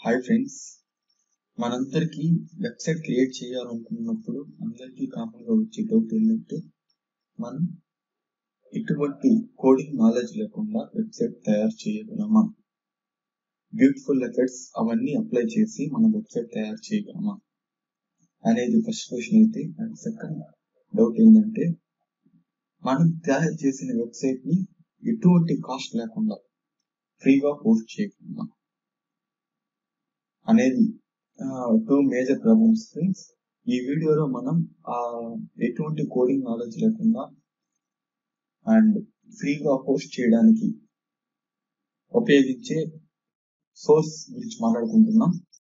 hi friends మనందరికీ website create చేయాలనుకున్నప్పుడు అందరికీ కామన్ గా వచ్చే డౌట్ ఏంటంటే మనం ఎటువంటి కోడింగ్ నాలెడ్జ్ లేకుండా వెబ్సైట్ తయారు చేయగలమా బ్యూటిఫుల్ ఎఫెక్ట్స్ అవన్నీ అప్లై చేసి మనం వెబ్సైట్ తయారు చేయగలమా అనేది ఫస్ట్ క్వశ్చన్ అయితే అండ్ సెకండ్ డౌట్ ఏంటంటే మనం తయారు చేసిన వెబ్సైట్ ని ఎటువంటి కాస్ట్ లేకుండా ఫ్రీగా పోస్ట్ చేయగలమా అనేది టూ మేజర్ ప్రాబ్లమ్స్ ఫ్రెండ్స్ ఈ వీడియోలో మనం ఆ ఎటువంటి కోడింగ్ నాలెడ్జ్ లేకుండా అండ్ ఫ్రీగా పోస్ట్ చేయడానికి ఉపయోగించే సోర్స్ గురించి మాట్లాడుకుంటున్నాం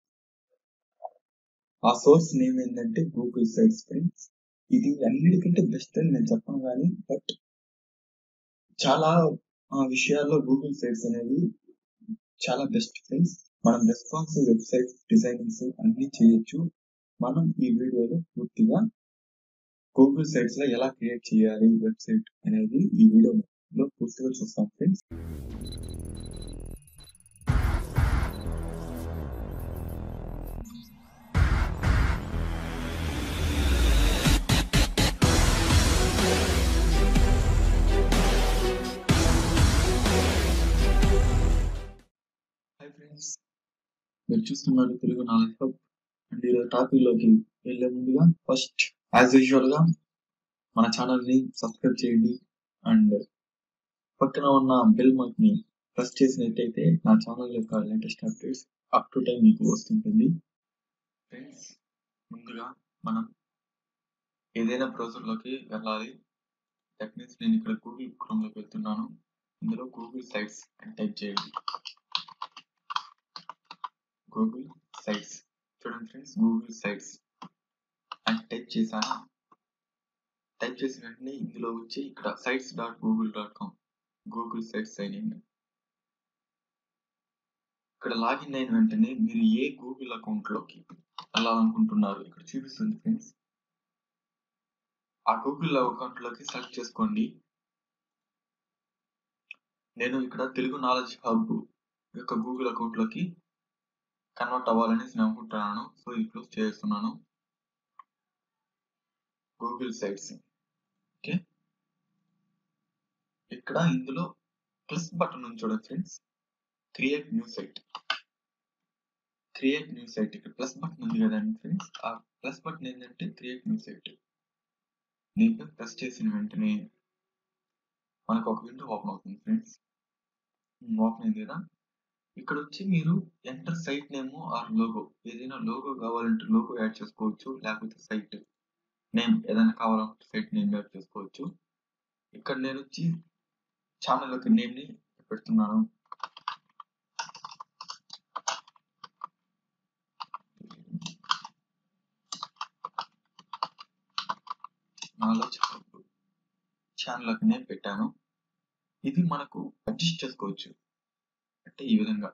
ఆ సోర్స్ నేమ్ ఏంటంటే గూగుల్ సైట్స్ ఫ్రెండ్స్ ఇది అన్నిటికంటే బెస్ట్ అని నేను చెప్పను కానీ బట్ చాలా విషయాల్లో గూగుల్ సైట్స్ అనేది చాలా బెస్ట్ ఫ్రెండ్స్ మనం రెస్పాన్సివ్ వెబ్సైట్ డిజైనింగ్స్ అన్ని చేయొచ్చు మనం ఈ వీడియోలో పూర్తిగా గూగుల్ సైట్స్ లో ఎలా క్రియేట్ చేయాలి వెబ్సైట్ అనేది ఈ వీడియోలో పూర్తిగా చూస్తాం ఫ్రెండ్స్ హాయ్ ఫ్రెండ్స్ మీరు చూస్తున్నారు తెలుగు నాలెడ్జ్ హబ్ అండ్ ఈరోజు టాపిక్ లోకి వెళ్ళే ముందుగా ఫస్ట్ యాజ్ యూజువల్ గా మన ఛానల్ ని సబ్స్క్రైబ్ చేయండి అండ్ పక్కన ఉన్న బెల్ మార్క్ ని ప్రెస్ చేసినట్టయితే నా ఛానల్ యొక్క latest updates up to time మీకు వస్తుంటుంది ఫ్రెండ్స్ ముందుగా మనం ఏదైనా బ్రౌజర్ లోకి వెళ్ళాలి దట్ మీన్స్ నేను ఇక్కడ గూగుల్ క్రోమ్ లోకి వెళ్తున్నాను ఇందులో గూగుల్ సైట్స్ అని టైప్ చేయండి గూగుల్ సైట్స్ చూడండి ఫ్రెండ్స్ గూగుల్ సైట్స్ అని టైప్ చేశాను టైప్ చేసిన వెంటనే ఇందులో వచ్చి ఇక్కడ sites dot Google dot com Google Sites sign in ఇక్కడ లాగిన్ అయిన వెంటనే మీరు ఏ గూగుల్ అకౌంట్ లోకి వెళ్ళాలనుకుంటున్నారు ఇక్కడ చూపిస్తుంది ఫ్రెండ్స్ ఆ గూగుల్ అకౌంట్ లోకి సెలెక్ట్ చేసుకోండి నేను ఇక్కడ తెలుగు నాలెడ్జ్ హబ్ యొక్క గూగుల్ అకౌంట్ లోకి కన్వర్ట్ అవ్వాలనేసి నేను అనుకుంటున్నాను సో ఇది క్లోజ్ చేస్తున్నాను గూగుల్ సైట్స్ ఓకే ఇక్కడ ఇందులో ప్లస్ బటన్ ఉంది చూడండి friends create new site create new site ఇక్కడ ప్లస్ బటన్ ఉంది కదండి ఫ్రెండ్స్ ఆ ప్లస్ బటన్ ఏంటంటే క్రియేట్ న్యూ సైట్ దీంట్లో ప్రెస్ చేసిన వెంటనే మనకు ఒక విండో ఓపెన్ అవుతుంది ఫ్రెండ్స్ ఓపెన్ అయింది కదా ఇక్కడ వచ్చి మీరు enter site name or logo ఏదైనా లోగో కావాలంటే లోగో యాడ్ చేసుకోవచ్చు లేకపోతే సైట్ నేమ్ ఏదైనా కావాలంటే సైట్ నేమ్ యాడ్ చేసుకోవచ్చు ఇక్కడ నేను వచ్చి ఛానల్ యొక్క నేమ్ ని పెడుతున్నాను నాలెడ్జ్ హబ్ ఛానల్ యొక్క నేమ్ పెట్టాను ఇది మనకు అడ్జస్ట్ చేసుకోవచ్చు అంటే ఈ విధంగా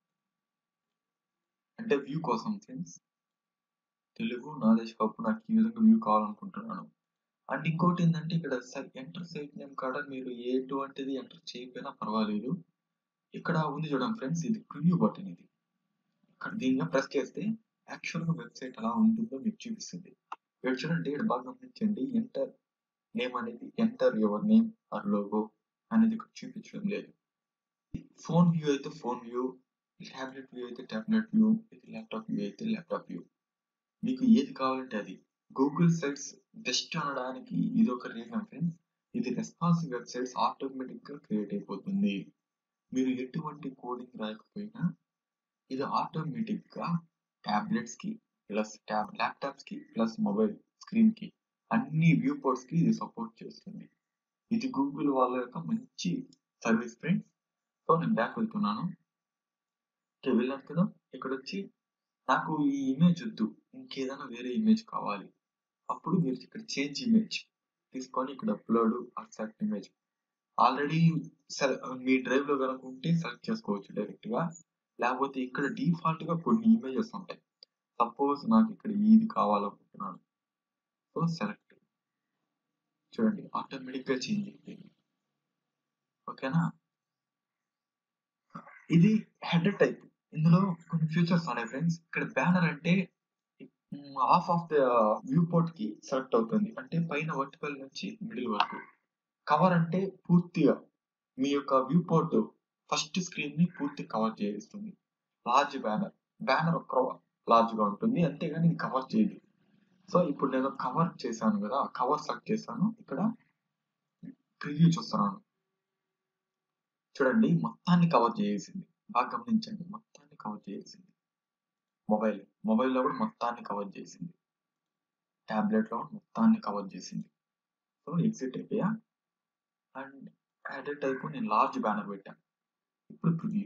అంటే వ్యూ కోసం ఫ్రెండ్స్ తెలుగు నాలెడ్జ్ హబ్ నాకు ఈ విధంగా వ్యూ కావాలనుకుంటున్నాను అండ్ ఇంకోటి ఏంటంటే ఇక్కడ ఎంటర్ సైట్ నేమ్ కాడ మీరు ఎటువంటిది ఎంటర్ చేయకపోయినా పర్వాలేదు ఇక్కడ ఉంది చూడండి ఫ్రెండ్స్ ఇది ప్రివ్యూ బటన్ ఇది ఇక్కడ దీనిగా ప్రెస్ చేస్తే యాక్చువల్ గా వెబ్సైట్ ఎలా ఉంటుందో మీకు చూపిస్తుంది ఇక్కడ చూడండి ఇక్కడ బాగా గమనించండి ఎంటర్ నేమ్ అనేది enter your name or logo అనేది ఇక్కడ చూపించడం లేదు ఫోన్ వ్యూ అయితే ఫోన్ వ్యూ ట్యాబ్లెట్ వ్యూ అయితే ట్యాబ్లెట్ వ్యూ ఇది ల్యాప్టాప్ వ్యూ అయితే ల్యాప్టాప్ వ్యూ మీకు ఏది కావాలంటే అది గూగుల్ సైట్స్ బెస్ట్ అనడానికి ఇది ఒక రీజన్ ఫ్రెండ్స్ ఇది రెస్పాన్సివ్ వెబ్సైట్స్ ఆటోమేటిక్ గా క్రియేట్ అయిపోతుంది మీరు ఎటువంటి కోడింగ్ రాయకపోయినా ఇది ఆటోమేటిక్ గా టాబ్లెట్స్ కి ప్లస్ ట్యాబ్ ల్యాప్టాప్స్ కి ప్లస్ మొబైల్ స్క్రీన్ కి అన్ని వ్యూ పోర్ట్స్ కి ఇది సపోర్ట్ చేస్తుంది ఇది గూగుల్ వాళ్ళ యొక్క మంచి సర్వీస్ ఫ్రెండ్స్ సో నేను బ్యాక్ వెళ్తున్నాను వెళ్ళాను కదా ఇక్కడ వచ్చి నాకు ఈ ఇమేజ్ వద్దు ఇంకేదైనా వేరే ఇమేజ్ కావాలి అప్పుడు మీరు ఇక్కడ చేంజ్ ఇమేజ్ తీసుకొని ఇక్కడ upload or select image already మీ డ్రైవ్ లో కనుక ఉంటే సెలెక్ట్ చేసుకోవచ్చు డైరెక్ట్ గా లేకపోతే ఇక్కడ డిఫాల్ట్ గా కొన్ని ఇమేజెస్ ఉంటాయి సపోజ్ నాకు ఇక్కడ ఇది కావాలనుకుంటున్నాను సో సెలెక్ట్ చూడండి ఆటోమేటిక్ గా చేంజ్ అయిపోయింది ఓకేనా ఇది హెడర్ టైప్ ఇందులో కొన్ని ఫీచర్స్ ఉన్నాయి ఫ్రెండ్స్ ఇక్కడ బ్యానర్ అంటే half of the viewport కి సెలెక్ట్ అవుతుంది అంటే పైన వర్టికల్ నుంచి మిడిల్ వరకు కవర్ అంటే పూర్తిగా మీ యొక్క వ్యూ పోర్ట్ ఫస్ట్ స్క్రీన్ ని పూర్తి కవర్ చేస్తుంది లార్జ్ బ్యానర్ బ్యానర్ ఒక్క లార్జ్ గా ఉంటుంది అంతేగాని ఇది కవర్ చేయదు సో ఇప్పుడు నేను కవర్ చేశాను కదా కవర్ సెలెక్ట్ చేశాను ఇక్కడ ప్రివ్యూ చూస్తున్నాను చూడండి మొత్తాన్ని కవర్ చేసింది బాగా గమనించండి మొత్తాన్ని కవర్ చేసింది మొబైల్ మొబైల్లో కూడా మొత్తాన్ని కవర్ చేసింది టాబ్లెట్ లో మొత్తాన్ని కవర్ చేసింది సో ఎగ్జిట్ అయిపోయా అండ్ యాడెట్ అయిపో నేను లార్జ్ బ్యానర్ పెట్టాను ఇప్పుడు ప్రివ్యూ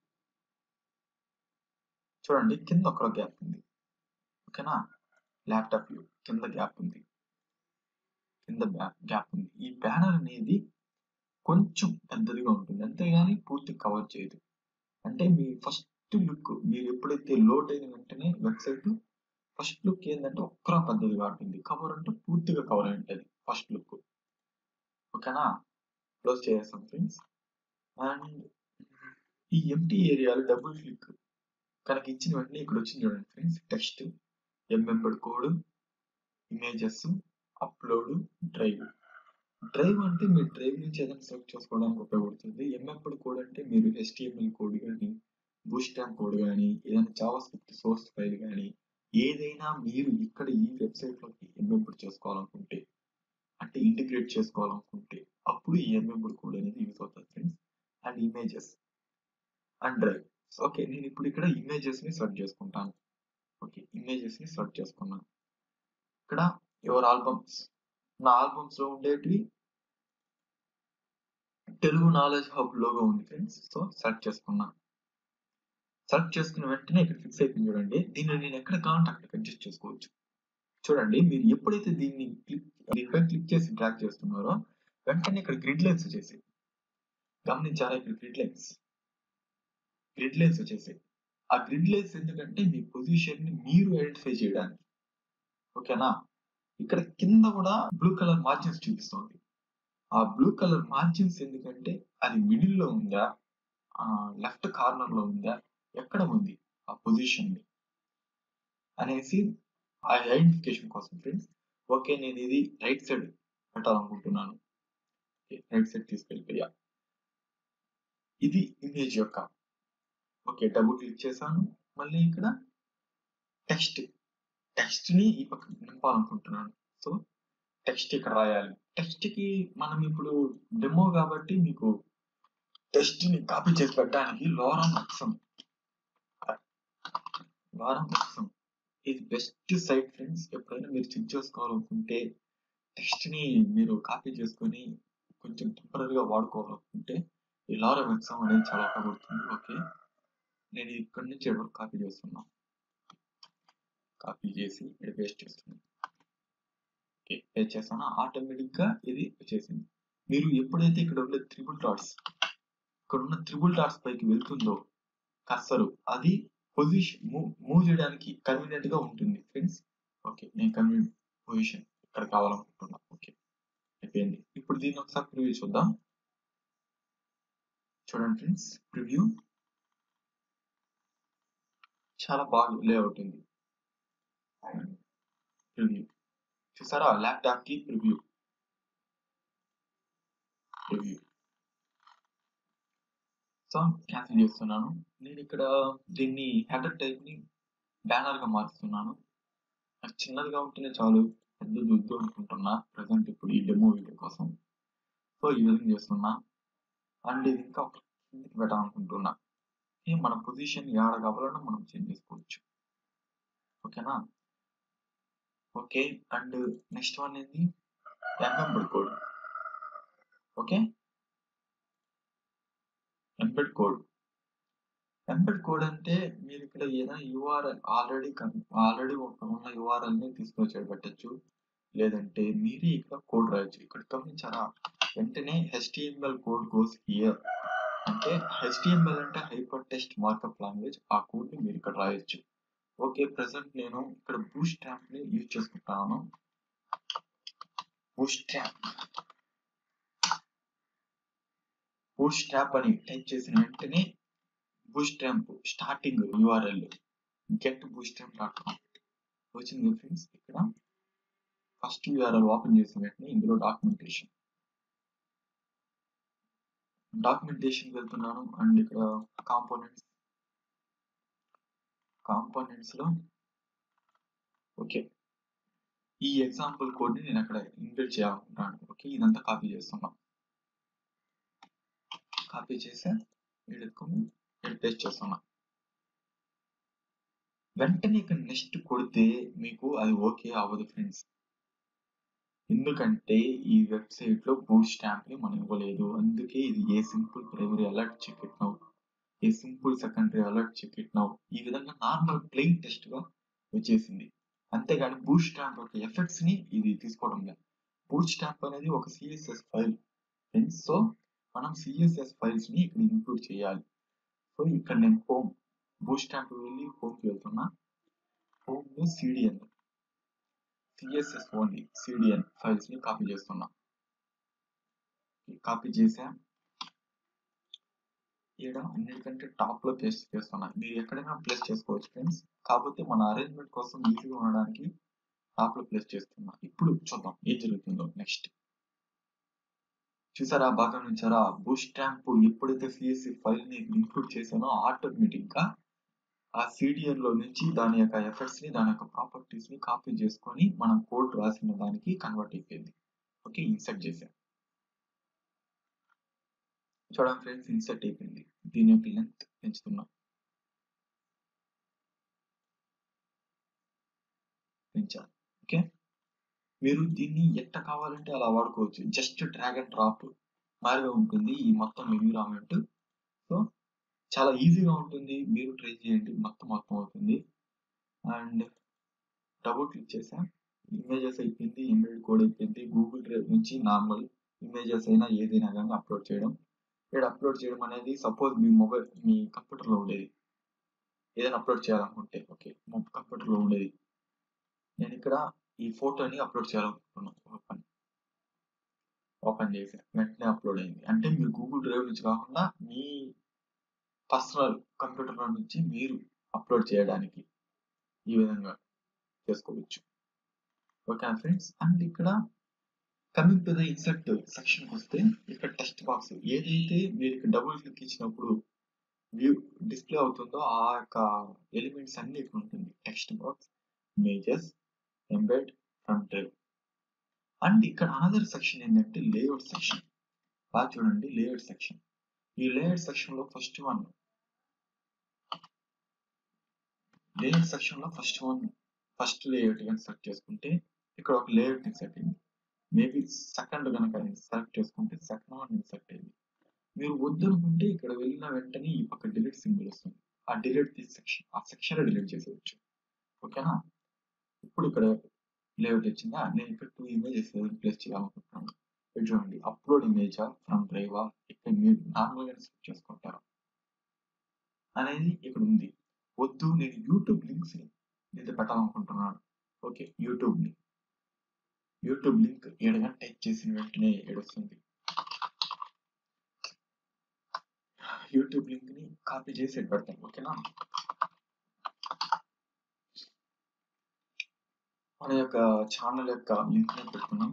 చూడండి కింద ఒక గ్యాప్ ఉంది ఓకేనా ల్యాప్టాప్ వ్యూ కింద గ్యాప్ ఉంది కింద గ్యాప్ ఉంది ఈ బ్యానర్ అనేది కొంచెం పెద్దదిగా ఉంటుంది అంతేగాని పూర్తి కవర్ చేయదు అంటే మీ ఫస్ట్ లుక్ మీరు ఎప్పుడైతే లోడ్ అయిన వెంటనే వెబ్సైట్ ఫస్ట్ లుక్ ఏంటంటే ఒక్కరా పెద్దదిగా ఉంటుంది కవర్ అంటే పూర్తిగా కవర్ అయి ఉంటుంది ఫస్ట్ లుక్ ఓకేనా క్లోజ్ చేసేస్తాం ఫ్రెండ్స్ అండ్ ఈ ఎంటీ ఏరియాలో డబుల్ క్లిక్ కనుక ఇచ్చిన వెంటనే ఇక్కడ వచ్చింది చూడండి friends text embed code images upload drive drive అంటే మీరు డ్రైవ్ నుంచి ఏదైనా సెలెక్ట్ చేసుకోవడానికి ఉపయోగపడుతుంది ఎంఎంబెడ్ కోడ్ అంటే మీరు హెచ్టిఎంఎల్ కోడ్ కానీ బూస్టాంప్ కోడ్ కానీ ఏదైనా జావా స్క్రిప్ట్ సోర్స్ ఫైల్ కానీ ఏదైనా మీరు ఇక్కడ ఈ వెబ్సైట్ లోకి ఎంఎంబెడ్ చేసుకోవాలనుకుంటే అంటే ఇంటిగ్రేట్ చేసుకోవాలనుకుంటే అప్పుడు ఈ ఎంఎంబెడ్ కోడ్ అనేది యూస్ అవుతుంది friends and images and drive okay నేను ఇప్పుడు ఇక్కడ ఇమేజెస్ ని సెర్చ్ చేసుకుంటాను ఓకే ఇమేజెస్ ని సెర్చ్ చేసుకున్నాను ఇక్కడ యువర్ ఆల్బమ్స్ నా ఆల్బమ్స్ లో ఉండేటివి తెలుగు నాలెడ్జ్ హబ్ లోగో ఉంది ఫ్రెండ్స్ సో సెర్చ్ చేసుకున్నా సెర్చ్ చేసుకున్న వెంటనే ఇక్కడ ఫిక్స్ అయిపోయింది చూడండి దీన్ని నేను ఎక్కడ కావాలంటే అక్కడికి అడ్జస్ట్ చేసుకోవచ్చు చూడండి మీరు ఎప్పుడైతే దీన్ని క్లిక్ దీనిపై క్లిక్ చేసి డ్రాక్ చేస్తున్నారో వెంటనే ఇక్కడ గ్రిడ్ లైన్స్ వచ్చేసి గమనించారా ఇక్కడ గ్రిడ్ లైన్స్ గ్రిడ్ లైన్స్ వచ్చేసాయి ఆ గ్రిడ్ లైన్స్ ఎందుకంటే మీ పొజిషన్ ని మీరు ఐడెంటిఫై చేయడానికి ఓకేనా ఇక్కడ కింద కూడా బ్లూ కలర్ మార్జిన్స్ చూపిస్తుంది ఆ బ్లూ కలర్ మార్జిన్స్ ఎందుకంటే అది మిడిల్ లో ఉందా లెఫ్ట్ కార్నర్ లో ఉందా ఎక్కడ ఉంది ఆ పొజిషన్ ని అనేసి ఆ ఐడెంటిఫికేషన్ కోసం ఫ్రెండ్స్ ఓకే నేను ఇది రైట్ సైడ్ పెట్టాలనుకుంటున్నాను రైట్ సైడ్ తీసుకెళ్ళిపోయా ఇది ఇమేజ్ యొక్క ఓకే డబుల్ క్లిక్ చేశాను మళ్ళీ ఇక్కడ టెక్స్ట్ టెక్స్ట్ ని ఈ పక్క నింపాలనుకుంటున్నాను సో టెక్స్ట్ ఇక్కడ రాయాలి టెక్స్ట్ కి మనం ఇప్పుడు డెమో కాబట్టి మీకు టెక్స్ట్ ని కాపీ చేసి పెట్టడానికి లోరం ఎక్సమ్ లోరం ఎక్సమ్ ఇది బెస్ట్ సైట్ ఫ్రెండ్స్ ఎప్పుడైనా మీరు చెక్ చేసుకోవాలనుకుంటే టెక్స్ట్ ని మీరు కాపీ చేసుకొని కొంచెం టెంపరీగా వాడుకోవాలనుకుంటే ఈ లారం ఎక్సమ్ అనేది చాలా ఉపయోగపడుతుంది ఓకే నేను ఇక్కడి నుంచి ఎక్కడ కాపీ చేస్తున్నా కాపీ చేసి ఇక్కడ పేస్ట్ చేస్తున్నాను ఓకే పేస్ట్ చేస్తాను ఆటోమేటిక్ గా ఇది వచ్చేసింది మీరు ఎప్పుడైతే ఇక్కడ ఉండే త్రిబుల్ డాట్స్ ఇక్కడ ఉన్న త్రిబుల్ డాట్స్ పైకి వెళ్తుందో కర్సరు అది పొజిషన్ మూవ్ చేయడానికి కన్వీనియంట్ గా ఉంటుంది ఫ్రెండ్స్ ఓకే నేను కన్వీనియంట్ పొజిషన్ ఇక్కడ కావాలనుకుంటున్నా ఓకే అయిపోయింది ఇప్పుడు దీన్ని ఒకసారి ప్రివ్యూ చూద్దాం చూడండి ఫ్రెండ్స్ ప్రివ్యూ చాలా బాగా లేఅవుట్ ఉంది ప్రివ్యూ చూసారా ల్యాప్టాప్ కి ప్రివ్యూ ప్రివ్యూ సో క్యాన్సిల్ చేస్తున్నాను నేను ఇక్కడ దీన్ని హెడర్ టైప్ ని బ్యానర్ గా మారుస్తున్నాను నాకు చిన్నదిగా ఉంటేనే చాలు పెద్ద దుద్దు అనుకుంటున్నా ప్రజెంట్ ఇప్పుడు ఈ డెమో వీడియో కోసం సో ఈ విధంగా చేస్తున్నా అండ్ ఇది ఇంకా కిందకి పెట్టాలనుకుంటున్నా మన పొజిషన్ ఏడ కావాలన్నా మనం చేంజ్ చేసుకోవచ్చు ఓకేనా ఓకే అండ్ నెక్స్ట్ వన్ ఏంది embed code okay embed code embed code అంటే మీరు ఇక్కడ ఏదైనా యూఆర్ఎల్ ఆల్రెడీ ఆల్రెడీ ఉన్న యూఆర్ఎల్ ని తీసుకొచ్చి పెట్టచ్చు లేదంటే మీరే ఇక్కడ కోడ్ రాయొచ్చు ఇక్కడ గమనించారా వెంటనే హెచ్టిఎంఎల్ కోడ్ గోస్ హియర్ అంటే హెచ్టిఎంఎల్ అంటే హైపర్ టెక్స్ట్ మార్కప్ లాంగ్వేజ్ ఆ కోడ్ ని మీరు ఇక్కడ రాయొచ్చు ఓకే ప్రెసెంట్ నేను ఇక్కడ బూస్ట్ ట్యాప్ ని యూజ్ చేసుకుంటాను బూస్ట్ ట్యాప్ బూస్ట్ ట్యాప్ అని టైప్ చేసిన వెంటనే Bootstrap starting URL get Bootstrap dot com వచ్చింది ఫ్రెండ్స్ ఇక్కడ ఫస్ట్ యూఆర్ఎల్ ఓపెన్ చేసిన వెంటనే ఇందులో డాక్యుమెంటేషన్ డాక్యుమెంటేషన్ వెళ్తున్నాను అండ్ ఇక్కడ కాంపోనెంట్స్ కాంపోనెంట్స్ లో ఓకే ఈ ఎగ్జాంపుల్ కోడ్ ని నేను అక్కడ ఇన్బిల్డ్ చేయాలనుకుంటున్నాను ఓకే ఇదంతా కాపీ చేస్తున్నాం కాపీ చేసి ఎడుకొని ఇక్కడ పేస్ట్ చేస్తున్నా వెంటనే ఇక్కడ నెక్స్ట్ కొడితే మీకు అది ఓకే అవ్వదు ఫ్రెండ్స్ ఎందుకంటే ఈ వెబ్సైట్ లో బూట్ స్టాంప్ ని మనం ఇవ్వలేదు అందుకే ఇది a simple primary alert check it now a simple secondary alert check it now ఈ విధంగా నార్మల్ ప్లెయిన్ టెస్ట్ గా వచ్చేసింది అంతేగాని బూట్ స్టాంప్ యొక్క ఎఫెక్ట్స్ ని ఇది తీసుకోవడం లేదు బూట్ స్టాంప్ అనేది ఒక సిఎస్ఎస్ ఫైల్ ఫ్రెండ్స్ సో మనం సిఎస్ఎస్ ఫైల్స్ ని ఇక్కడ ఇంక్లూడ్ చేయాలి సో ఇక్కడ నేను హోమ్ బూట్ స్టాంప్ వెళ్ళి హోమ్ కి వెళ్తున్నా హోమ్ లో CDN CSS only CDN files ని కాపీ చేస్తున్నా కాపీ చేసా ఇక్కడ అన్నిటికంటే టాప్ లో ప్లేస్ చేస్తున్నా మీరు ఎక్కడైనా ప్లేస్ చేసుకోవచ్చు ఫ్రెండ్స్ కాకపోతే మన అరేంజ్మెంట్ కోసం ఈజీగా ఉండడానికి టాప్ లో ప్లేస్ చేస్తున్నా ఇప్పుడు చూద్దాం ఏం జరుగుతుందో నెక్స్ట్ చూసారా బాగా నుంచారా బూస్ట్ స్టాంప్ ఎప్పుడైతే సిఎస్సి ఫైల్ ని ఇంక్లూడ్ చేశానో ఆటోమేటిక్ గా ఆ సిడిఎన్ లో నుంచి దాని యొక్క ఎఫెక్ట్స్ ని దాని యొక్క ప్రాపర్టీస్ ని కాపీ చేసుకొని మనం కోడ్ రాసిన దానికి కన్వర్ట్ అయిపోయింది ఓకే ఇన్సర్ట్ చేసాం చూడండి ఫ్రెండ్స్ ఇన్సర్ట్ అయిపోయింది దీని యొక్క లెంత్ పెంచుతున్నాం పెంచాలి ఓకే మీరు దీన్ని ఎట్ట కావాలంటే అలా వాడుకోవచ్చు జస్ట్ డ్రాగ్ అండ్ డ్రాప్ మారిగా ఉంటుంది ఈ మొత్తం ఎన్విరాన్మెంట్ సో చాలా ఈజీగా ఉంటుంది మీరు ట్రై చేయండి మొత్తం మొత్తం అవుతుంది అండ్ డబుల్ క్లిక్ చేసా ఇమేజెస్ అయిపోయింది ఇమేజ్ కోడ్ అయిపోయింది గూగుల్ డ్రైవ్ నుంచి నార్మల్ ఇమేజెస్ అయినా ఏదైనా కానీ అప్లోడ్ చేయడం ఇక్కడ అప్లోడ్ చేయడం అనేది సపోజ్ మీ మొబైల్ మీ కంప్యూటర్లో ఉండేది ఏదైనా అప్లోడ్ చేయాలనుకుంటే ఓకే మా కంప్యూటర్లో ఉండేది నేను ఇక్కడ ఈ ఫోటోని అప్లోడ్ చేయాలనుకుంటున్నాను ఓపెన్ ఓపెన్ చేసి వెంటనే అప్లోడ్ అయింది అంటే మీరు గూగుల్ డ్రైవ్ నుంచి కాకుండా మీ పర్సనల్ కంప్యూటర్ నుంచి మీరు అప్లోడ్ చేయడానికి ఈ విధంగా చేసుకోవచ్చు ఓకే ఫ్రెండ్స్ అండ్ ఇక్కడ coming to the insert section వస్తే ఇక్కడ టెక్స్ట్ బాక్స్ ఏదైతే మీరు ఇక్కడ డబుల్ క్లిక్ ఇచ్చినప్పుడు వ్యూ డిస్ప్లే అవుతుందో ఆ యొక్క ఎలిమెంట్స్ అన్ని ఇక్కడ ఉంటుంది text box images embed front drive and ఇక్కడ అనదర్ సెక్షన్ ఏంటంటే లేఅవుట్ సెక్షన్ బాగా చూడండి లేఅవుట్ సెక్షన్ ఈ లేఅవుట్ సెక్షన్ లో ఫస్ట్ వన్ లేఅవుట్ సెక్షన్ లో ఫస్ట్ వన్ ఫస్ట్ లేఅవుట్ కనుక సెలెక్ట్ చేసుకుంటే ఇక్కడ ఒక లేఅవుట్ ఇన్సర్ట్ అయింది మేబీ సెకండ్ కనుక సెలెక్ట్ చేసుకుంటే సెకండ్ వన్ ఇన్సర్ట్ అయింది మీరు వద్దనుకుంటే ఇక్కడ వెళ్ళిన వెంటనే ఈ పక్క డిలీట్ సింబల్ వస్తుంది ఆ డిలీట్ ది సెక్షన్ ఆ సెక్షన్ డిలీట్ చేసేయచ్చు ఓకేనా ఇప్పుడు ఇక్కడ లేఅవుట్ వచ్చిందా నేను ఇక్కడ టూ ఇమేజెస్ ప్లేస్ చేయాలనుకుంటున్నాను ఇక్కడ చూడండి అప్లోడ్ ఇమేజా ఫ్రమ్ డ్రైవా ఇక్కడ మీరు నార్మల్గా సెలెక్ట్ చేసుకుంటారు అనేది ఇక్కడ ఉంది వద్దు నేను యూట్యూబ్ లింక్స్ ని నేను పెట్టాలనుకుంటున్నాను ఓకే యూట్యూబ్ ని యూట్యూబ్ లింక్ ఏడగా టైప్ చేసిన వెంటనే ఏడొస్తుంది యూట్యూబ్ లింక్ ని కాపీ చేసి పెడతాను ఓకేనా మన యొక్క ఛానల్ యొక్క లింక్ ని పెడుతున్నాం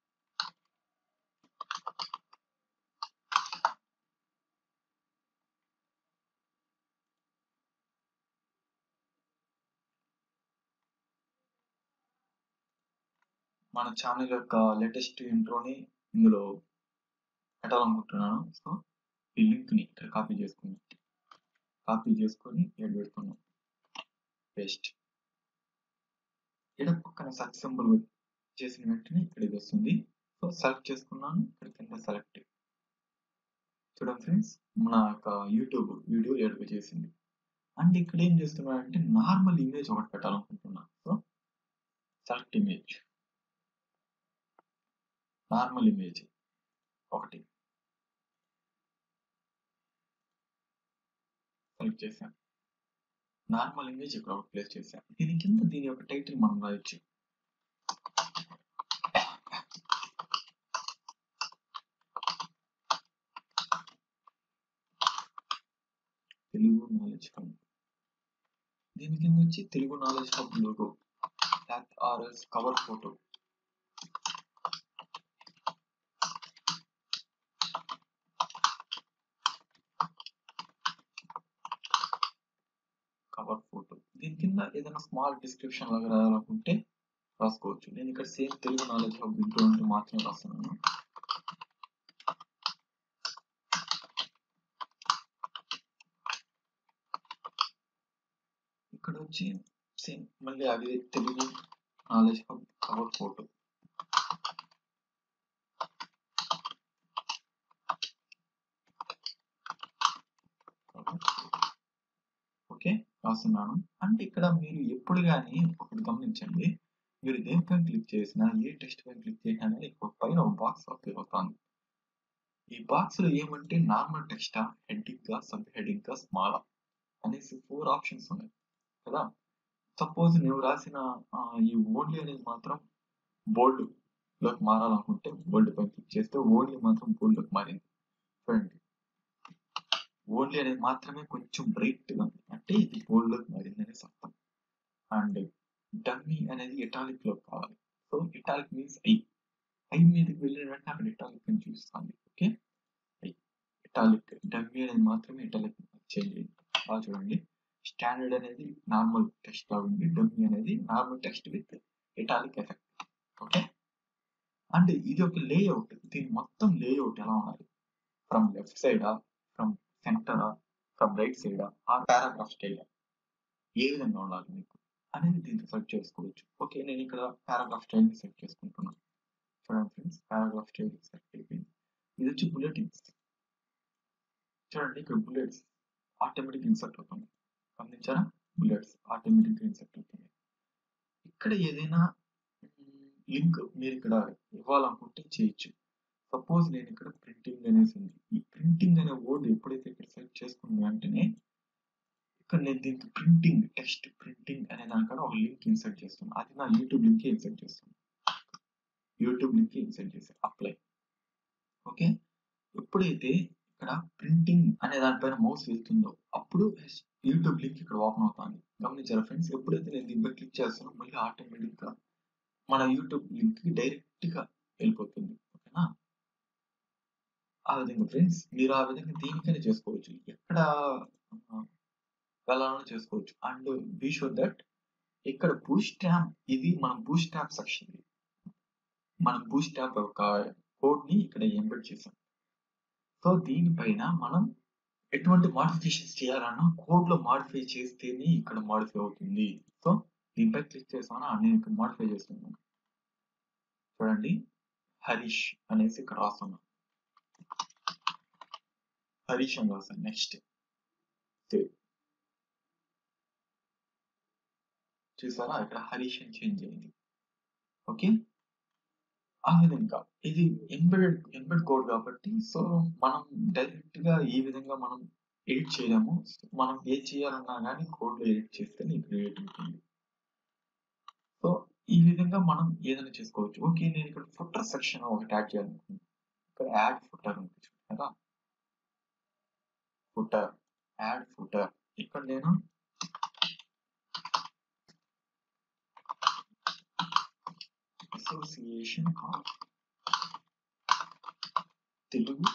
మన ఛానల్ యొక్క లేటెస్ట్ ఇంట్రోని ఇందులో పెట్టాలనుకుంటున్నాను సో ఈ లింక్ ని ఇక్కడ కాపీ చేసుకున్నాం కాపీ చేసుకొని ఇక్కడ పెడుతున్నాం పేస్ట్ ఇక్కడ పక్కన సెర్చ్ సింబల్ చేసిన వెంటనే ఇక్కడ ఇది వస్తుంది సో సెలెక్ట్ చేసుకున్నాను ఇక్కడ కింద సెలెక్ట్ చూడండి ఫ్రెండ్స్ మన యొక్క యూట్యూబ్ వీడియో ఏడుపు చేసింది అండ్ ఇక్కడ ఏం చేస్తున్నానంటే నార్మల్ ఇమేజ్ ఒకటి పెట్టాలనుకుంటున్నాను so select image normal image ఒకటి సెలెక్ట్ చేశాను నార్మల్ ఇమేజ్ ఇక్కడ ఒకటి ప్లేస్ చేశాను దీని కింద దీని యొక్క టైటిల్ మనం రాయొచ్చు తెలుగు నాలెడ్జ్ హబ్ దీని కింద వచ్చి తెలుగు నాలెడ్జ్ హబ్ లోగో ఆర్ఎస్ కవర్ ఫోటో కవర్ ఫోటో దీని కింద ఏదైనా స్మాల్ డిస్క్రిప్షన్ లాగా రాయాలనుకుంటే రాసుకోవచ్చు నేను ఇక్కడ సేమ్ తెలుగు నాలెడ్జ్ హబ్ ఇంట్లో ఉంటే మాత్రమే రాస్తున్నాను ఇక్కడ వచ్చి సేమ్ మళ్ళీ అవి Telugu knowledge hub cover photo okay రాస్తున్నాను అంటే ఇక్కడ మీరు ఎప్పుడు కానీ ఒకటి గమనించండి మీరు దేనిపైన క్లిక్ చేసినా ఏ టెక్స్ట్ పైన క్లిక్ చేసినా కానీ ఇక్కడ పైన ఒక బాక్స్ అపేర్ అవుతుంది ఈ బాక్స్ లో ఏమంటే నార్మల్ టెక్స్టా హెడ్డింగ్ గా సబ్ హెడ్డింగ్ గా స్మాల్ అనేసి ఫోర్ ఆప్షన్స్ ఉన్నాయి కదా సపోజ్ నువ్వు రాసిన ఈ ఓన్లీ అనేది మాత్రం బోల్డ్ లోకి మారాలనుకుంటే బోల్డ్ పైన క్లిక్ చేస్తే ఓన్లీ మాత్రం బోల్డ్ లోకి మారింది చూడండి ఓన్లీ అనేది మాత్రమే కొంచెం బ్రైట్ గా ఉంది అంటే ఇది బోల్డ్ లోకి మారింది అనేసి అర్థం అండ్ డమ్మీ అనేది ఇటాలిక్ లో కావాలి so italic means I I మీదకి వెళ్ళిన వెంటనే అక్కడ ఇటాలిక్ అని చూపిస్తుంది ఓకే ఐ ఇటాలిక్ డమ్మీ అనేది మాత్రమే ఇటాలిక్ చేంజ్ అయింది బాగా చూడండి స్టాండర్డ్ అనేది నార్మల్ టెక్స్ట్ లా ఉంది డమ్మీ అనేది normal text with italic effect okay and ఇది ఒక లేఅవుట్ దీని మొత్తం లేఅవుట్ ఎలా ఉండాలి ఫ్రమ్ లెఫ్ట్ సైడా ఫ్రమ్ సెంటరా ఫ్రమ్ రైట్ సైడా ఆ పారాగ్రాఫ్ స్టైల్ ఏ విధంగా ఉండాలి మీకు అనేది దీంతో సెట్ చేసుకోవచ్చు ఓకే నేను ఇక్కడ పారాగ్రాఫ్ స్టైల్ సెట్ చేసుకుంటున్నాను చూడండి ఫ్రెండ్స్ పారాగ్రాఫ్ స్టైల్ సెట్ అయిపోయింది ఇది వచ్చి బుల్లెటిన్స్ చూడండి ఇక్కడ బుల్లెట్స్ ఆటోమేటిక్ ఇన్సర్ట్ అవుతుంది గమనించారా బుల్లెట్స్ ఆటోమేటిక్ ఇన్సర్ట్ అవుతుంది ఇక్కడ ఏదైనా లింక్ మీరు ఇక్కడ ఇవ్వాలనుకుంటే చేయొచ్చు సపోజ్ నేను ఇక్కడ ప్రింటింగ్ అనేసి ఉంది ఈ ప్రింటింగ్ అనే వర్డ్ ఎప్పుడైతే ఇక్కడ సెలెక్ట్ చేసుకున్న వెంటనే ఇక్కడ నేను దీనికి ప్రింటింగ్ టెక్స్ట్ ప్రింటింగ్ అనే దానికన్నా ఒక లింక్ ఇన్సర్ట్ చేస్తున్నాను అది నా యూట్యూబ్ లింక్ ఇన్సర్ట్ చేస్తాను యూట్యూబ్ లింక్ ఇన్సర్ట్ చేశాను అప్లై ఓకే ఎప్పుడైతే ఇక్కడ ప్రింటింగ్ అనే దానిపైన మౌస్ వెళ్తుందో అప్పుడు యూట్యూబ్ లింక్ ఇక్కడ ఓపెన్ అవుతుంది గమనించారా ఫ్రెండ్స్ ఎప్పుడైతే నేను దీనిపై క్లిక్ చేస్తానో మళ్ళీ ఆటోమేటిక్ గా మన యూట్యూబ్ లింక్ కి డైరెక్ట్ గా వెళ్ళిపోతుంది ఓకేనా ఆ విధంగా ఫ్రెండ్స్ మీరు ఆ విధంగా దీనికైనా చేసుకోవచ్చు ఎక్కడ వెళ్ళాలని చేసుకోవచ్చు అండ్ బీ షూర్ దట్ ఇక్కడ బూస్ట్ ట్యాప్ ఇది మనం బూస్ట్ ట్యాప్ సెక్షన్ మనం బూస్ట్ ట్యాప్ ఒక కోడ్ ని ఇక్కడ ఎంబెడ్ చేసాం సో దీనిపైన మనం ఎటువంటి మాడిఫికేషన్స్ చేయాలన్నా కోడ్ లో మాడిఫై చేస్తేనే ఇక్కడ మాడిఫై అవుతుంది సో దీనిపై క్లిక్ చేసాను నేను ఇక్కడ మాడిఫై చేస్తున్నాను చూడండి హరీష్ అనేసి ఇక్కడ రాస్తున్నాను హరీష్ అని రాస్తాను నెక్స్ట్ సేవ్ చూసారా ఇక్కడ హరీష్ అని చేంజ్ అయింది ఓకే ఆ విధంగా ఇది ఎంబెడెడ్ ఎంబెడ్ కోడ్ కాబట్టి సో మనం డైరెక్ట్ గా ఈ విధంగా మనం ఎడిట్ చేయలేము మనం ఏ చేయాలన్నా కానీ కోడ్ లో ఎడిట్ చేస్తేనే క్రియేట్ అవుతుంది సో ఈ విధంగా మనం ఏదైనా చేసుకోవచ్చు ఓకే నేను ఇక్కడ ఫుటర్ సెక్షన్ ఒకటి యాడ్ చేయాలనుకుంటున్నాను ఇక్కడ యాడ్ ఫుటర్ ఉంటుంది కదా ఫుటర్ యాడ్ ఫుటర్ ఇక్కడ నేను association of Telugu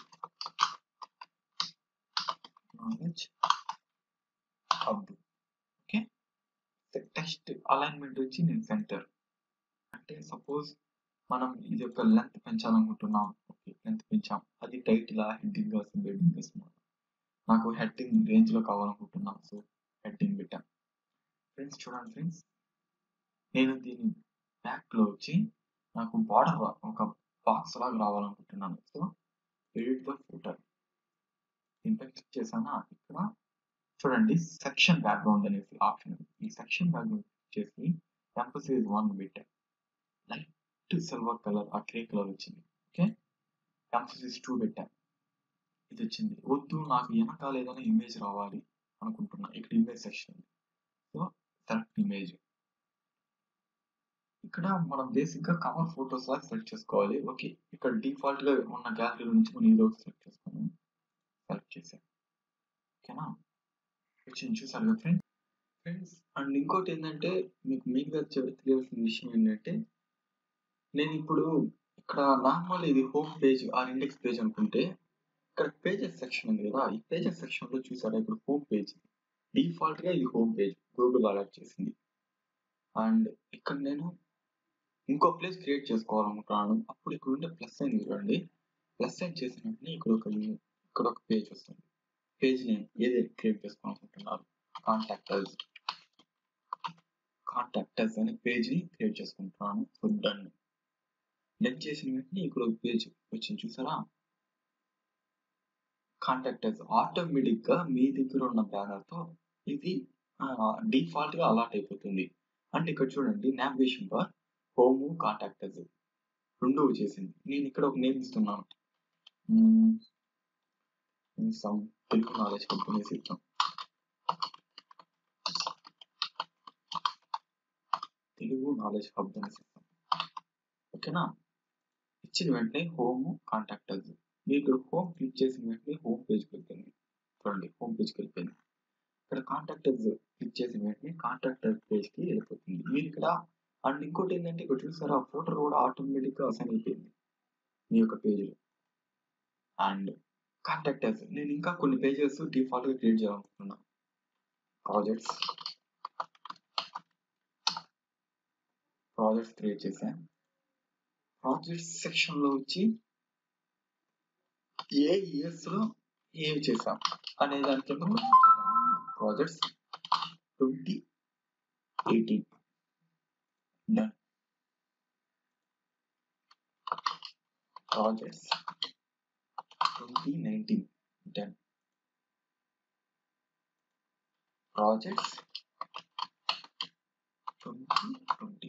knowledge hub okay text alignment వచ్చి నేను సెంటర్ అంటే సపోజ్ మనం ఇది యొక్క లెంత్ పెంచాలనుకుంటున్నాం ఓకే లెంత్ పెంచాం అది టైటిల్ హెడ్డింగ్ సబ్ హెడ్డింగ్ నాకు హెడ్డింగ్ రేంజ్ లో కావాలనుకుంటున్నాం సో హెడ్డింగ్ పెట్టాం ఫ్రెండ్స్ చూడండి ఫ్రెండ్స్ నేను దీని బ్యాక్ లో వచ్చి నాకు బార్డర్ ఒక బాక్స్ లాగా రావాలనుకుంటున్నాను సో ఎడిట్ ద ఫోటర్ దీనిపై క్లిక్ చేశానా ఇక్కడ చూడండి సెక్షన్ బ్యాక్గ్రౌండ్ అనేసి ఆప్షన్ ఈ సెక్షన్ బ్యాక్గ్రౌండ్ చేసి ఎంపసైజ్ వన్ పెట్టా లైట్ సిల్వర్ కలర్ ఆ గ్రే కలర్ వచ్చింది ఓకే ఎంపసైజ్ టూ పెట్టా ఇది వచ్చింది వద్దు నాకు వెనకాల ఏదైనా ఇమేజ్ రావాలి అనుకుంటున్నా ఇక్కడ image section so select image ఇక్కడ మనం బేసిక్ గా కవర్ ఫోటోస్ లాగా సెలెక్ట్ చేసుకోవాలి ఓకే ఇక్కడ డిఫాల్ట్ గా ఉన్న గ్యాలరీ నుంచి మనం ఏదో సెలెక్ట్ చేసుకున్నాం సెలెక్ట్ చేసాం ఓకేనా వచ్చింది చూసారు కదా ఫ్రెండ్స్ ఫ్రెండ్స్ అండ్ ఇంకోటి ఏంటంటే మీకు మెయిన్గా తెలియాల్సిన విషయం ఏంటంటే నేను ఇప్పుడు ఇక్కడ నార్మల్ ఇది home page or index page అనుకుంటే ఇక్కడ పేజెస్ సెక్షన్ ఉంది కదా ఈ పేజెస్ సెక్షన్ లో చూసారా ఇప్పుడు హోమ్ పేజ్ డిఫాల్ట్ గా ఇది హోమ్ పేజ్ గూగుల్ అలర్ట్ చేసింది అండ్ ఇక్కడ నేను ఇంకో ప్లేస్ క్రియేట్ చేసుకోవాలనుకుంటున్నాను అప్పుడు ఇక్కడ ఉండే ప్లస్ సైన్ చూడండి ప్లస్ సైన్ చేసిన వెంటనే ఇక్కడ ఒక ఇక్కడ ఒక పేజ్ వస్తుంది పేజ్ నేమ్ ఏదైతే క్రియేట్ చేసుకోవాలనుకుంటున్నారు కాంటాక్టర్స్ కాంటాక్టర్స్ అనే పేజ్ ని క్రియేట్ చేసుకుంటున్నాను సో డన్ డన్ చేసిన వెంటనే ఇక్కడ ఒక పేజ్ వచ్చింది చూసారా కాంటాక్టర్స్ ఆటోమేటిక్ గా మీ దగ్గర ఉన్న బ్యానర్ తో ఇది డిఫాల్ట్ గా అలాట్ అయిపోతుంది అంటే ఇక్కడ చూడండి నావిగేషన్ బార్ హోమ్ కాంటాక్టర్స్ రెండు చేసింది నేను ఇక్కడ ఒక నేమ్ ఇస్తున్నాను సమ్ తెలుగు నాలెడ్జ్ కంపెనీస్ ఇద్దాం తెలుగు నాలెడ్జ్ హబ్ అనేసి ఇద్దాం ఓకేనా ఇచ్చిన వెంటనే హోమ్ కాంటాక్టర్స్ మీరు ఇక్కడ హోమ్ క్లిక్ చేసిన వెంటనే హోమ్ పేజ్కి వెళ్తుంది చూడండి హోమ్ పేజ్కి వెళ్ళిపోయింది ఇక్కడ కాంటాక్టర్స్ క్లిక్ చేసిన వెంటనే కాంటాక్టర్ పేజ్కి వెళ్ళిపోతుంది మీరు ఇక్కడ అండ్ ఇంకోటి ఏంటంటే ఇక్కడ చూసారా ఫోటో కూడా ఆటోమేటిక్గా అసైన్ అయిపోయింది మీ యొక్క పేజ్లో అండ్ కాంటాక్టర్స్ నేను ఇంకా కొన్ని పేజెస్ డిఫాల్ట్గా క్రియేట్ చేయాలనుకుంటున్నా ప్రాజెక్ట్స్ ప్రాజెక్ట్స్ క్రియేట్ చేశాను ప్రాజెక్ట్స్ సెక్షన్లో వచ్చి ఏ ఇయర్స్ లో ఏం చేసాం అనే దాని కింద projects twenty eighteen done projects twenty nineteen done projects twenty twenty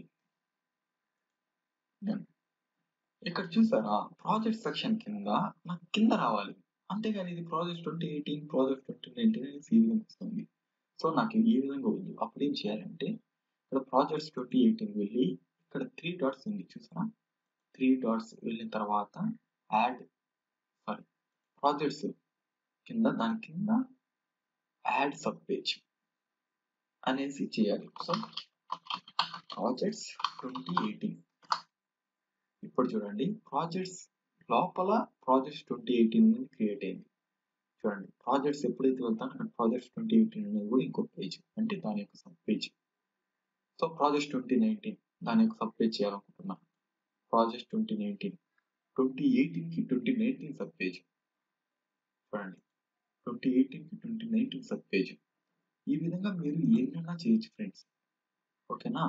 done ఇక్కడ చూసారా ప్రాజెక్ట్ సెక్షన్ కింద నాకు కింద రావాలి అంతేగాని ఇది project twenty eighteen project twenty nineteen అనేది ఈ విధంగా వస్తుంది సో నాకు ఈ విధంగా వద్దు అప్పుడు ఏం చేయాలంటే ఇక్కడ ప్రాజెక్ట్స్ ట్వంటీ ఎయిటీన్ వెళ్ళి ఇక్కడ త్రీ డాట్స్ ఉంది చూసారా త్రీ డాట్స్ వెళ్ళిన తర్వాత యాడ్ సారీ ప్రాజెక్ట్స్ కింద దాని కింద యాడ్ సబ్ పేజ్ అనేసి చేయాలి సో ప్రాజెక్ట్స్ ట్వంటీ ఎయిటీన్ ఇప్పుడు చూడండి ప్రాజెక్ట్స్ లోపల ప్రాజెక్ట్స్ ట్వంటీ ఎయిటీన్ అనేది క్రియేట్ అయింది చూడండి ప్రాజెక్ట్స్ ఎప్పుడైతే వెళ్తానో అక్కడ ప్రాజెక్ట్స్ ట్వంటీ ఎయిటీన్ అనేది కూడా ఇంకో పేజ్ అంటే దాని యొక్క sub page so project twenty nineteen దాని యొక్క సబ్ పేజ్ చేయాలనుకుంటున్నాను ప్రాజెక్ట్ ట్వంటీ నైన్టీన్ ట్వంటీ ఎయిటీన్కి ట్వంటీ నైన్టీన్ సబ్ పేజ్ చూడండి ట్వంటీ ఎయిటీన్కి ట్వంటీ నైన్టీన్ సబ్ పేజ్ ఈ విధంగా మీరు ఏదైనా చేయొచ్చు ఫ్రెండ్స్ ఓకేనా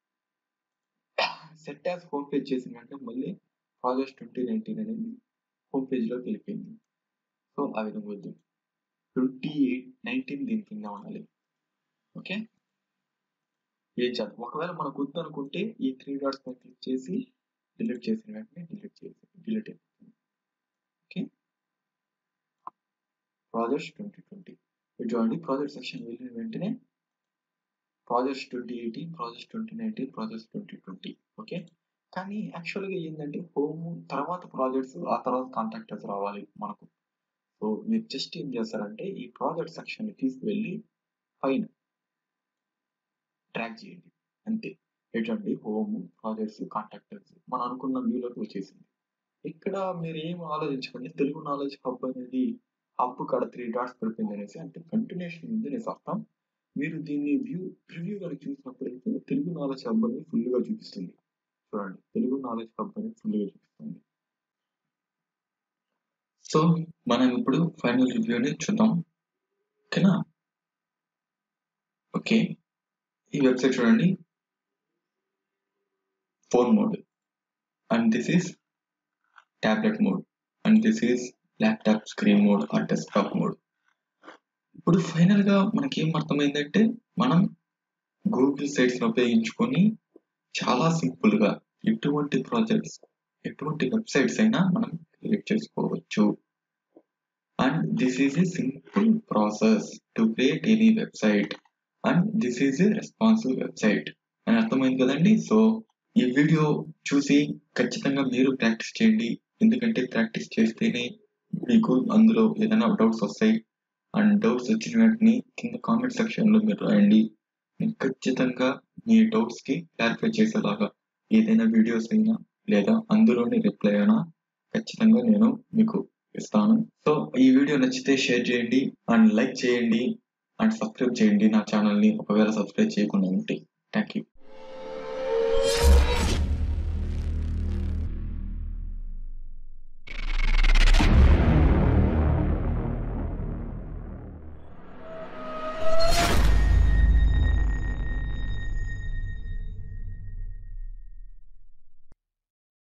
సెట్ యాజ్ హోమ్ పేజ్ చేసిన వెంటనే మళ్ళీ ప్రాజెక్ట్ ట్వంటీ నైన్టీన్ అనేది హోమ్ పేజ్లోకి వెళ్ళిపోయింది సో ఆ విధంగా వద్దు ట్వంటీ ఎయిట్ నైన్టీన్ దీని కింద ఉండాలి ఓకే ఏం చేద్దాం ఒకవేళ మనకు వద్దు అనుకుంటే ఈ త్రీ డాట్స్ పైన క్లిక్ చేసి డిలీట్ చేసిన వెంటనే డిలీట్ చేసి డిలీట్ అయిపోతుంది ఓకే ప్రాజెక్ట్ ట్వంటీ ట్వంటీ చూడండి ప్రాజెక్ట్ సెక్షన్ వెళ్ళిన వెంటనే projects twenty eighteen projects twenty nineteen projects twenty twenty okay కానీ యాక్చువల్గా ఏంటంటే హోమ్ తర్వాత ప్రాజెక్ట్స్ ఆ తర్వాత కాంటాక్టర్స్ రావాలి మనకు సో మీరు జస్ట్ ఏం చేస్తారంటే ఈ ప్రాజెక్ట్ సెక్షన్ తీసుకువెళ్ళి పైన ట్రాక్ చేయండి అంతే ఎటువంటి హోమ్ ప్రాజెక్ట్స్ కాంటాక్టర్స్ మనం అనుకున్న వ్యూలోకి వచ్చేసింది ఇక్కడ మీరు ఏం ఆలోచించకండి తెలుగు నాలెడ్జ్ హబ్ అనేది హబ్ కాడ త్రీ డాట్స్ పడిపోయింది అనేసి అంటే కంటిన్యూషన్ ఉంది అనేసి అర్థం మీరు దీన్ని వ్యూ ప్రివ్యూ కనుక చూసినప్పుడైతే తెలుగు నాలెడ్జ్ హబ్ అనేది ఫుల్గా చూపిస్తుంది చూడండి తెలుగు నాలెడ్జ్ హబ్ అనేది ఫుల్గా చూపిస్తుంది సో మనం ఇప్పుడు ఫైనల్ రివ్యూని చూద్దాం ఓకేనా ఓకే ఈ వెబ్సైట్ చూడండి phone mode and this is tablet mode and this is laptop screen mode or desktop mode ఇప్పుడు ఫైనల్ గా మనకి ఏం అర్థమైందంటే మనం గూగుల్ సైట్స్ ఉపయోగించుకొని చాలా సింపుల్ గా ఎటువంటి ప్రాజెక్ట్స్ ఎటువంటి వెబ్సైట్స్ అయినా మనం క్రియేట్ చేసుకోవచ్చు and this is a simple process to create any website and this is a responsive website అని అర్థమైంది కదండి సో ఈ వీడియో చూసి ఖచ్చితంగా మీరు ప్రాక్టీస్ చేయండి ఎందుకంటే ప్రాక్టీస్ చేస్తేనే మీకు అందులో ఏదైనా డౌట్స్ వస్తాయి అండ్ డౌట్స్ వచ్చిన వెంటనే కింద కామెంట్ సెక్షన్లో మీరు రాయండి నేను ఖచ్చితంగా మీ డౌట్స్కి క్లారిఫై చేసేలాగా ఏదైనా వీడియోస్ అయినా లేదా అందులోని రిప్లై అయినా ఖచ్చితంగా నేను మీకు ఇస్తాను సో ఈ వీడియో నచ్చితే షేర్ చేయండి అండ్ లైక్ చేయండి అండ్ సబ్స్క్రైబ్ చేయండి నా ఛానల్ని ఒకవేళ సబ్స్క్రైబ్ చేయకుండా ఉంటే థ్యాంక్ యూ